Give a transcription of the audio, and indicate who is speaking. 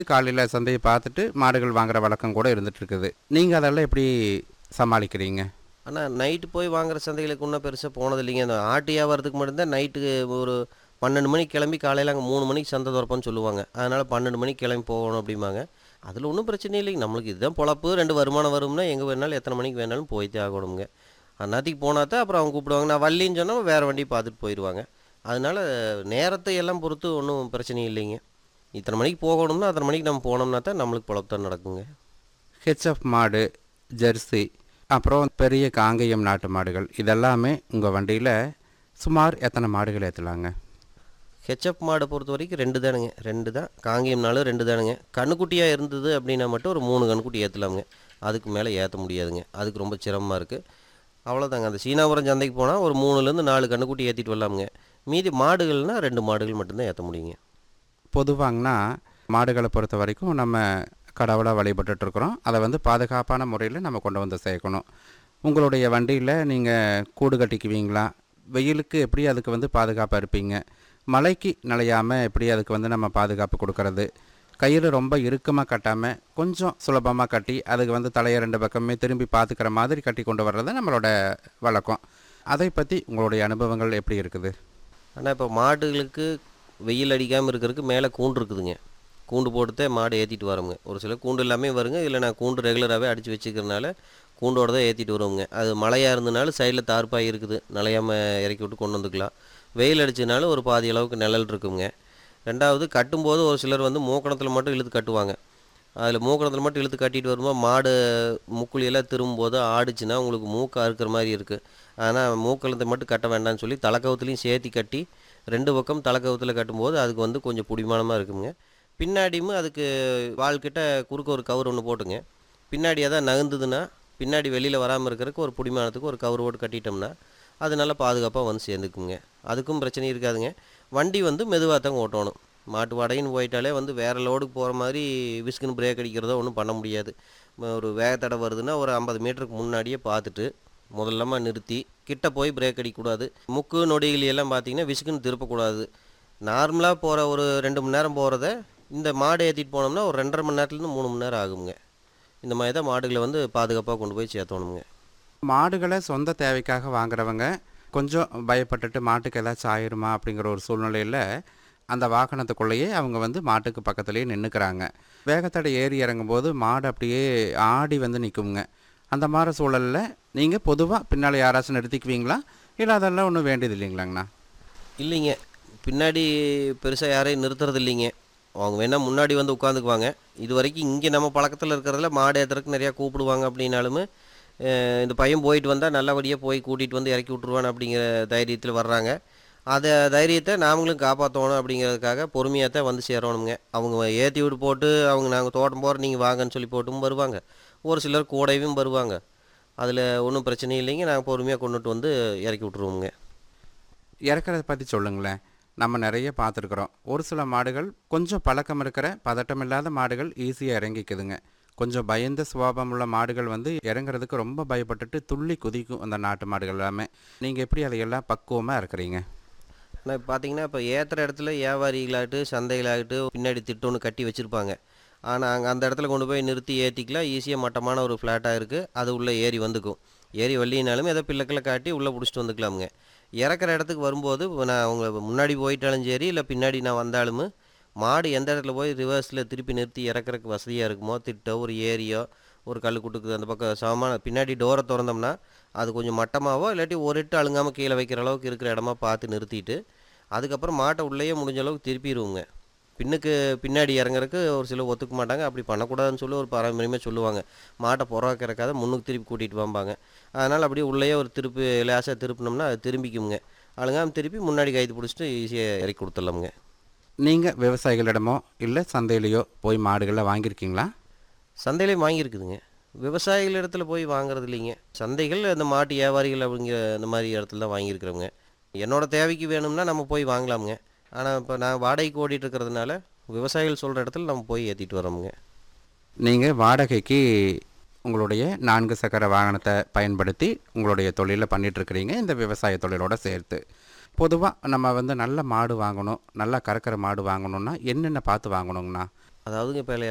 Speaker 1: காலையில் சந்தையை பார்த்துட்டு மாடுகள் வாங்குற வழக்கம் கூட இருந்துட்டு இருக்குது நீங்கள் அதெல்லாம் எப்படி சமாளிக்கிறீங்க
Speaker 2: ஆனால் நைட்டு போய் வாங்குற சந்தைகளுக்கு இன்னும் பெருசாக போனது இல்லைங்க அந்த ஆட்டு வியாபாரத்துக்கு மட்டும்தான் நைட்டுக்கு ஒரு பன்னெண்டு மணிக்கு கிளம்பி காலையில் அங்கே மூணு மணிக்கு சந்தை திறப்போன்னு சொல்லுவாங்க அதனால் பன்னெண்டு மணிக்கு கிளம்பி போகணும் அப்படிம்பாங்க அதில் ஒன்றும் பிரச்சனை இல்லைங்க நம்மளுக்கு இதுதான் பொழப்பு ரெண்டு வருமானம் வரும்னா எங்கே வேணாலும் எத்தனை மணிக்கு வேணாலும் போய்த்தே ஆகணுங்க அந்நாத்திக்கு போனால் தான் அப்புறம் அவங்க கூப்பிடுவாங்க நான் வள்ளின்னு சொன்னால் வேறு வண்டி பார்த்துட்டு போயிடுவாங்க அதனால நேரத்தை எல்லாம் பொறுத்து ஒன்றும் பிரச்சனை இல்லைங்க இத்தனை மணிக்கு போகணும்னா அத்தனை மணிக்கு நம்ம போனோம்னா தான் நம்மளுக்கு பொழப்பு தான் நடக்குங்க
Speaker 1: ஹெச்எஃப் மாடு ஜெர்சி அப்புறம் பெரிய காங்கேயம் நாட்டு மாடுகள் இதெல்லாமே உங்கள் வண்டியில் சுமார் எத்தனை மாடுகள் ஏற்றலாங்க
Speaker 2: ஹெச்எப் மாடை பொறுத்த வரைக்கும் ரெண்டு தானுங்க ரெண்டு தான் காங்கேயம்னாலும் ரெண்டு தானுங்க கண்ணுக்குட்டியாக இருந்தது அப்படின்னா மட்டும் ஒரு மூணு கண்ணுக்குட்டி ஏற்றலாமுங்க அதுக்கு மேலே ஏற்ற முடியாதுங்க அதுக்கு ரொம்ப சிரமமாக இருக்குது அவ்வளோதாங்க அந்த சீனாபுரம் சந்தைக்கு போனால் ஒரு மூணுலேருந்து நாலு கண்ணுக்குட்டி ஏற்றிட்டு வரலாமுங்க மீதி மாடுகள்னால் ரெண்டு மாடுகள் மட்டும்தான் ஏற்ற முடியுங்க
Speaker 1: பொதுவாங்கன்னா மாடுகளை பொறுத்த வரைக்கும் நம்ம கடவுளை வழிபட்டுட்டு இருக்கிறோம் அதை வந்து பாதுகாப்பான முறையில் நம்ம கொண்டு வந்து சேர்க்கணும் உங்களுடைய வண்டியில் நீங்கள் கூடு கட்டிக்குவீங்களா வெயிலுக்கு எப்படி அதுக்கு வந்து பாதுகாப்பாக இருப்பீங்க மழைக்கு நனையாமல் எப்படி அதுக்கு வந்து நம்ம பாதுகாப்பு கொடுக்கறது கயிறு ரொம்ப இறுக்கமாக கட்டாமல் கொஞ்சம் சுலபமாக கட்டி அதுக்கு வந்து தலையை ரெண்டு பக்கமே திரும்பி பார்த்துக்கிற மாதிரி கட்டி கொண்டு வர்றது நம்மளோட வழக்கம் அதை பற்றி உங்களுடைய அனுபவங்கள் எப்படி இருக்குது
Speaker 2: ஆனால் இப்போ மாடுகளுக்கு வெயில் அடிக்காமல் இருக்கிறதுக்கு மேலே கூண்டு இருக்குதுங்க கூண்டு போட்டுத்தே மாடு ஏற்றிட்டு வரோங்க ஒரு சில கூண்டு எல்லாமே வருங்க இல்லை நான் கூண்டு ரெகுலராகவே அடித்து வச்சுக்கிறனால கூண்டோட தான் ஏற்றிட்டு வருவோங்க அது மழையாக இருந்தனாலும் சைடில் தார்ப்பாய் இருக்குது நனையாமல் இறக்கி விட்டு கொண்டு வந்துக்கலாம் வெயில் அடிச்சதுனாலும் ஒரு பாதி அளவுக்கு நிழல் இருக்குங்க ரெண்டாவது கட்டும்போது ஒரு சிலர் வந்து மூக்கணத்தில் மட்டும் இழுத்து கட்டுவாங்க அதில் மூக்கணத்தில் மட்டும் இழுத்து கட்டிட்டு வரும்போது மாடு முக்குழியெல்லாம் திரும்பும்போது ஆடுச்சுன்னா உங்களுக்கு மூக்கு அறுக்கிற மாதிரி இருக்குது ஆனால் மூக்கலத்தை மட்டும் கட்ட வேண்டாம்னு சொல்லி தலைக்கவுத்துலேயும் சேர்த்தி கட்டி ரெண்டு பக்கம் தலைக்கவுத்தில் கட்டும்போது அதுக்கு வந்து கொஞ்சம் பிடிமானமாக இருக்குங்க பின்னாடியும் அதுக்கு வால்கிட்ட குறுக்க ஒரு கவர் ஒன்று போட்டுங்க பின்னாடி எதாவது நகர்ந்ததுன்னா பின்னாடி வெளியில் வராமல் இருக்கிறதுக்கு ஒரு பிடிமானத்துக்கு ஒரு கவர் போட்டு கட்டிட்டோம்னா அது நல்லா பாதுகாப்பாக வந்து சேர்ந்துக்குங்க அதுக்கும் பிரச்சனை இருக்காதுங்க வண்டி வந்து மெதுவாக தான் ஓட்டணும் மாட்டு வாடகைன்னு போயிட்டாலே வந்து வேறு லோடுக்கு போகிற மாதிரி விஸ்குன்னு பிரேக் அடிக்கிறதோ ஒன்றும் பண்ண முடியாது ம- ஒரு வேகத்தடை வருதுன்னா ஒரு ஐம்பது மீட்டருக்கு முன்னாடியே பார்த்துட்டு முதல்லமா நிறுத்தி கிட்ட போய் பிரேக் அடிக்கக்கூடாது முக்கு நொடிகள் எல்லாம் பார்த்தீங்கன்னா விசுக்குன்னு திருப்பக்கூடாது நார்மலாக போகிற ஒரு ரெண்டு மணி நேரம் போகிறத இந்த மாடு ஏற்றிட்டு போனோம்னா ஒரு ரெண்டரை மணி நேரத்துலேருந்து மூணு மணி நேரம் ஆகுங்க இந்த மாதிரி தான் மாடுகளை வந்து பாதுகாப்பாக கொண்டு போய் சேர்த்தணுங்க
Speaker 1: மாடுகளை சொந்த தேவைக்காக வாங்குறவங்க கொஞ்சம் பயப்பட்டுட்டு மாட்டுக்கு ஏதாச்சும் ஆயிருமா அப்படிங்கிற ஒரு சூழ்நிலையில் அந்த வாகனத்துக்குள்ளேயே அவங்க வந்து மாட்டுக்கு பக்கத்துலேயே நின்றுக்கிறாங்க வேகத்தடை ஏறி இறங்கும்போது மாடு அப்படியே ஆடி வந்து நிற்குங்க அந்த மாதிரி சூழலில் நீங்கள் பொதுவாக பின்னால் யாராச்சும் நிறுத்திக்குவீங்களா இல்லை அதெல்லாம் ஒன்றும் வேண்டியது இல்லைங்களாங்கண்ணா
Speaker 2: இல்லைங்க பின்னாடி பெருசாக யாரையும் நிறுத்துறது இல்லைங்க அவங்க வேணால் முன்னாடி வந்து உட்காந்துக்குவாங்க இது வரைக்கும் இங்கே நம்ம பழக்கத்தில் இருக்கிறதுல மாடு ஏற்றுறதுக்கு நிறையா கூப்பிடுவாங்க அப்படின்னாலுமே அஹ், இந்த பையன் போயிட்டு வந்தால் நல்லபடியாக போய் கூட்டிகிட்டு வந்து இறக்கி விட்ருவான் அப்படிங்கிற தைரியத்தில் வர்றாங்க அதை தைரியத்தை நாமளும் காப்பாற்றணும் அப்படிங்கிறதுக்காக பொறுமையாக தான் வந்து சேரணுங்க அவங்க ஏற்றி விட்டு போட்டு அவங்க நாங்கள் தோட்டம் போகிற நீங்கள் வாங்கன்னு சொல்லி போட்டும் வருவாங்க ஒரு சிலர் கூடவும் வருவாங்க அதில் ஒன்றும் பிரச்சனை இல்லைங்க நாங்கள் பொறுமையாக கொண்டுட்டு வந்து இறக்கி விட்ருவோங்க
Speaker 1: இறக்கிறத பற்றி சொல்லுங்களேன் நம்ம நிறைய பார்த்துருக்குறோம் ஒரு சில மாடுகள் கொஞ்சம் பழக்கம் இருக்கிற பதட்டம் இல்லாத மாடுகள் ஈஸியாக இறங்கிக்குதுங்க கொஞ்சம் பயந்த சுபாவம் உள்ள மாடுகள் வந்து இறங்குறதுக்கு ரொம்ப பயப்பட்டுட்டு துள்ளி குதிக்கும் அந்த நாட்டு மாடுகள் எல்லாமே நீங்கள் எப்படி அதையெல்லாம் பக்குவமாக இருக்கிறீங்க
Speaker 2: ஆனால் இப்போ பார்த்தீங்கன்னா இப்போ ஏற்றுற இடத்துல வியாபாரிகளாகட்டு சந்தைகளாகட்டு பின்னாடி திட்டு ஒன்று கட்டி வச்சுருப்பாங்க ஆனால் அங்கே அந்த இடத்துல கொண்டு போய் நிறுத்தி ஏற்றிக்கலாம் ஈஸியாக மட்டமான ஒரு ஃப்ளாட்டாக இருக்குது அது உள்ளே ஏறி வந்துக்கும் ஏறி வள்ளினாலும் ஏதோ பிள்ளைக்களை காட்டி உள்ளே பிடிச்சிட்டு வந்துக்கலாமுங்க இறக்குற இடத்துக்கு வரும்போது இப்ப நான் அவங்க முன்னாடி போயிட்டாலும் சரி இல்லை பின்னாடி நான் வந்தாலும் மாடு எந்த இடத்துல போய் ரிவர்ஸில் திருப்பி நிறுத்தி இறக்குறதுக்கு வசதியாக இருக்குமோ திட்டோ ஒரு ஏரியோ ஒரு கல்லுக்குட்டுக்கு அந்த பக்கம் சமமான பின்னாடி டோரை திறந்தோம்னா அது கொஞ்சம் மட்டமாவோ இல்லாட்டி ஒரு இட்டு அழுங்காமல் கீழே வைக்கிற அளவுக்கு இருக்கிற இடமா பார்த்து நிறுத்திட்டு அதுக்கப்புறம் மாட்டை உள்ளேயே முடிஞ்ச அளவுக்கு திருப்பிடுவோங்க பின்னுக்கு பின்னாடி இறங்குறதுக்கு ஒரு சிலர் ஒத்துக்க மாட்டாங்க அப்படி பண்ணக்கூடாதுன்னு சொல்லி ஒரு பாரம்பரியமாக சொல்லுவாங்க மாட்டை புறக்கிறக்காத முன்னுக்கு திருப்பி கூட்டிகிட்டு வாம்பாங்க அதனால் அப்படியே உள்ளேயே ஒரு திருப்பி லேசாக திருப்பினோம்னா அது திரும்பிக்குங்க அழுங்காமல் திருப்பி முன்னாடி கைது பிடிச்சிட்டு ஈஸியாக இறக்கி கொடுத்துடலாமுங்க
Speaker 1: நீங்கள் விவசாயிகளிடமோ இல்லை சந்தையிலையோ போய் மாடுகளை வாங்கியிருக்கீங்களா
Speaker 2: சந்தையிலையும் வாங்கியிருக்குதுங்க விவசாயிகள் இடத்துல போய் வாங்குறது இல்லைங்க சந்தைகள் அந்த மாட்டு வியாபாரிகள் அப்படிங்கிற அந்த மாதிரி இடத்துல தான் வாங்கியிருக்கிறோங்க என்னோட தேவைக்கு வேணும்னா நம்ம போய் வாங்கலாமுங்க ஆனால் இப்போ நான் வாடகைக்கு ஓடிட்டு இருக்கிறதுனால விவசாயிகள் சொல்கிற இடத்துல நம்ம போய் ஏற்றிட்டு வரோமுங்க
Speaker 1: நீங்கள் வாடகைக்கு உங்களுடைய நான்கு சக்கர வாகனத்தை பயன்படுத்தி உங்களுடைய தொழிலை பண்ணிகிட்ருக்கிறீங்க இந்த விவசாய தொழிலோட சேர்த்து பொதுவாக நம்ம வந்து நல்ல மாடு வாங்கணும் நல்லா கறக்கிற மாடு வாங்கணும்னா என்னென்ன பார்த்து வாங்கணுங்கண்ணா
Speaker 2: அதாவதுங்க இப்போ